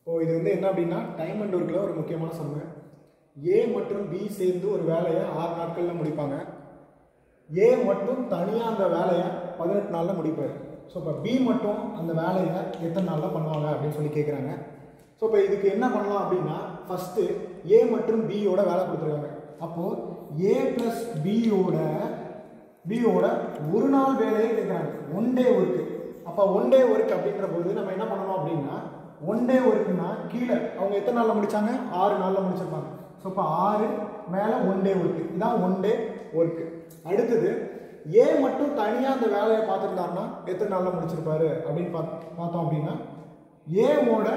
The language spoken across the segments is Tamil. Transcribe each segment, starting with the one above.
ஓ இது வந்து என்ன அப்படின்னா டைம் அண்ட் ஒர்க்கில் ஒரு முக்கியமான சம்மு ஏ மற்றும் பி சேர்ந்து ஒரு வேலையை ஆறு நாட்களில் முடிப்பாங்க ஏ மட்டும் தனியாக அந்த வேலையை பதினெட்டு நாளில் முடிப்பார் ஸோ இப்போ பி மட்டும் அந்த வேலையை எத்தனை நாளில் பண்ணுவாங்க அப்படின்னு சொல்லி கேட்குறாங்க ஸோ இப்போ இதுக்கு என்ன பண்ணலாம் அப்படின்னா ஃபஸ்ட்டு ஏ மற்றும் பியோட வேலை கொடுத்துருக்காங்க அப்போது ஏ ப்ளஸ் பியோட பியோட ஒரு நாள் வேலையை கேட்குறாங்க ஒன் டே ஒர்க்கு அப்போ ஒன் டே ஒர்க் அப்படின்ற போது நம்ம என்ன பண்ணணும் அப்படின்னா ஒன் டே ஒர்க்குன்னா கீழே அவங்க எத்தனை நாளில் முடிச்சாங்க ஆறு நாளில் முடிச்சிருப்பாங்க ஸோ இப்போ ஆறு மேலே ஒன் டே ஒர்க்கு இதான் ஒன் டே ஒர்க்கு அடுத்தது ஏ மட்டும் தனியாக அந்த வேலையை பார்த்துருந்தாருன்னா எத்தனை நாளில் முடிச்சிருப்பாரு அப்படின்னு பார்த்து பார்த்தோம் அப்படின்னா ஏவோட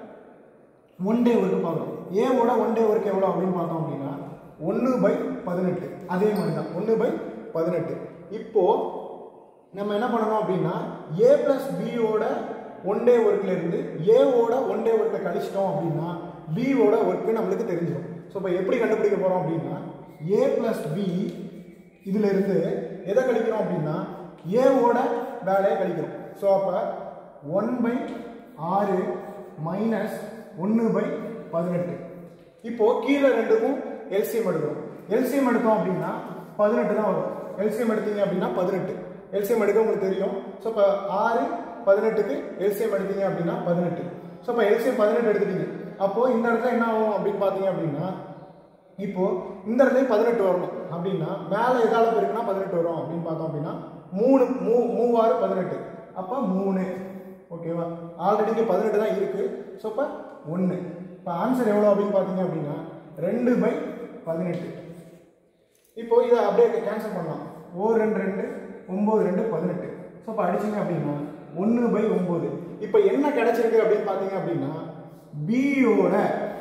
ஒன் டே ஒர்க்கு பார்க்குறோம் ஏவோட ஒன் டே ஒர்க் எவ்வளோ அப்படின்னு பார்த்தோம் அப்படின்னா ஒன்று பை பதினெட்டு அதே மாதிரி தான் ஒன்று பை பதினெட்டு இப்போது நம்ம என்ன பண்ணணும் அப்படின்னா ஏ ப்ளஸ் பியோட ஒன் டே ஒர்க்கில் இருந்து ஏவோட ஒன் டே ஒர்க்கை கழிச்சிட்டோம் அப்படின்னா பியோட ஒர்க்கு நம்மளுக்கு தெரிஞ்சிடும் ஸோ இப்போ எப்படி கண்டுபிடிக்க போகிறோம் அப்படின்னா ஏ ப்ளஸ் பி இதில் இருந்து எதை கழிக்கிறோம் அப்படின்னா ஏவோட வேலையை கழிக்கிறோம் ஸோ அப்போ ஒன் பை ஆறு மைனஸ் ஒன்று பை பதினெட்டு இப்போது கீழே ரெண்டுக்கும் எல்சிஎம் எடுக்கிறோம் எல்சிஎம் எடுத்தோம் அப்படின்னா பதினெட்டு தான் வரும் எல்சிஎம் எடுத்தீங்க அப்படின்னா பதினெட்டு எல்சிஎம் எடுக்க உங்களுக்கு தெரியும் ஸோ இப்போ ஆறு பதினெட்டுக்கு எல்சிஎம் எடுத்தீங்க அப்படின்னா பதினெட்டு ஸோ இப்போ எல்சிஎம் பதினெட்டு எடுத்துட்டீங்க அப்போது இந்த இடத்துல என்ன ஆகும் அப்படின்னு பார்த்தீங்க அப்படின்னா இப்போ இந்த இடத்துல பதினெட்டு வரணும் அப்படின்னா மேலே எதால பெருக்குனா பதினெட்டு வரும் அப்படின்னு பார்த்தோம் அப்படின்னா மூணு மூ மூவாறு பதினெட்டு அப்போ மூணு ஓகேவா ஆல்ரெடி இங்கே பதினெட்டு தான் இருக்குது ஸோ இப்போ ஒன்று இப்போ ஆன்சர் எவ்வளோ அப்படின்னு பார்த்தீங்க அப்படின்னா ரெண்டு பை பதினெட்டு இப்போ இதை அப்படியே கேன்சல் பண்ணலாம் ஓ ரெண்டு ரெண்டு ஒம்பது ரெண்டு பதினெட்டு ஸோ இப்போ அடிச்சிங்க அப்படின்னா ஒன்று பை ஒம்பது இப்போ என்ன கிடைச்சிருக்கு அப்படின்னு பார்த்தீங்க அப்படின்னா பியோட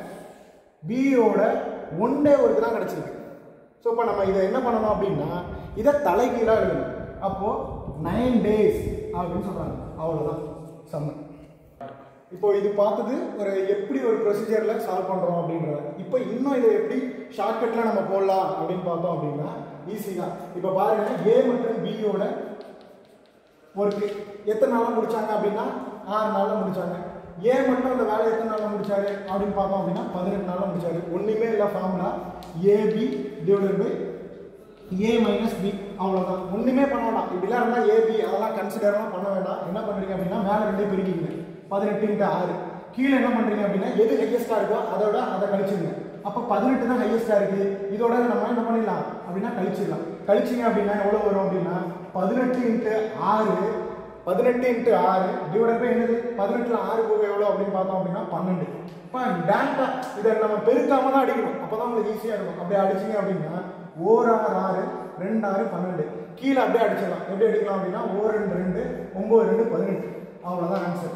பியோட ஒன் டே ஒர்க்கு தான் கிடச்சிருக்கு ஸோ இப்போ நம்ம இதை என்ன பண்ணணும் அப்படின்னா இதை தலைகீழாக எழுதணும் அப்போது நைன் டேஸ் அப்படின்னு சொல்கிறாங்க அவ்வளோதான் சம்ம இப்போ இது பார்த்தது ஒரு எப்படி ஒரு ப்ரொசீஜரில் சால்வ் பண்ணுறோம் அப்படின்றத இப்போ இன்னும் இதை எப்படி ஷார்ட்கட்டில் நம்ம போடலாம் அப்படின்னு பார்த்தோம் அப்படின்னா ஈஸி தான் இப்போ பாருங்க ஏ மற்றும் பியோட ஒர்க்கு எத்தனை நாளில் முடிச்சாங்க அப்படின்னா ஆறு நாளில் முடிச்சாங்க ஏன் மட்டும் அந்த வேலை எத்தனை நாளில் முடிச்சாரு அப்படின்னு பார்த்தோம் அப்படின்னா பதினெட்டு நாளில் முடிச்சாரு ஒன்றுமே இல்லை formula A B divided by A minus B அவ்வளோதான் ஒன்றுமே பண்ண வேண்டாம் இப்படிலாம் இருந்தால் ஏபி அதெல்லாம் கன்சிடர்லாம் பண்ண வேண்டாம் என்ன பண்ணுறீங்க அப்படின்னா மேலே ரெண்டே பிரிக்கிங்க பதினெட்டு இன்ட்டு ஆறு கீழே என்ன பண்ணுறீங்க அப்படின்னா எது ஹையஸ்ட்டாக இருக்கோ அதோட அதை கழிச்சிருங்க அப்போ பதினெட்டு தான் ஹையஸ்ட்டாக இருக்குது இதோட நம்ம என்ன பண்ணிடலாம் அப்படின்னா கழிச்சிடலாம் கழிச்சிங்க அப்படின்னா எவ்வளோ வரும் அப்படின்னா பதினெட்டு இன்ட்டு ஆறு பதினெட்டு இன்ட்டு ஆறு டிவைட் பை என்னது பதினெட்டில் ஆறு போக எவ்வளோ அப்படின்னு பார்த்தோம் அப்படின்னா பன்னெண்டு இப்போ டேரக்டா இதை நம்ம பெருக்காம தான் அடிக்கணும் அப்போ தான் உங்களுக்கு ஈஸியாக இருக்கும் அப்படியே அடிச்சிங்க அப்படின்னா ஓர் ஆறு ஆறு ரெண்டு ஆறு பன்னெண்டு கீழே அப்படியே அடிச்சிடலாம் எப்படி அடிக்கலாம் அப்படின்னா ஓ ரெண்டு ரெண்டு ஒம்பது ரெண்டு பதினெட்டு அவ்வளோதான் ஆன்சர்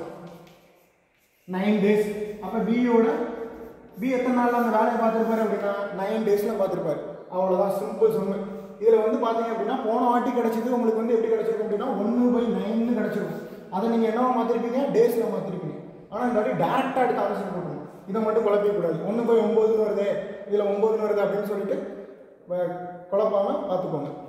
நைன் டேஸ் அப்போ பியோட பி எத்தனை நாளில் அந்த வேலையை பார்த்துருப்பாரு அப்படின்னா நைன் டேஸில் பார்த்துருப்பாரு அவ்வளோதான் சிம்பிள் சொன்னு இதில் வந்து பார்த்தீங்க அப்படின்னா போன வாட்டி கிடச்சது உங்களுக்கு வந்து எப்படி கிடச்சிருக்கும் அப்படின்னா ஒன்று பை நைன்னு கிடச்சிருக்கும் அதை நீங்கள் என்னவா மாற்றிருப்பீங்க டேஸில் மாற்றிருப்பீங்க ஆனால் இந்த வாட்டி டேரெக்டாக எடுத்து ஆன்சர் போட்டுருங்க இதை மட்டும் குழப்பிக்கூடாது ஒன்று பை ஒம்போதுன்னு வருது இதில் ஒம்போதுன்னு வருது அப்படின்னு சொல்லிட்டு வ- குழப்பாம பார்த்துக்கோங்க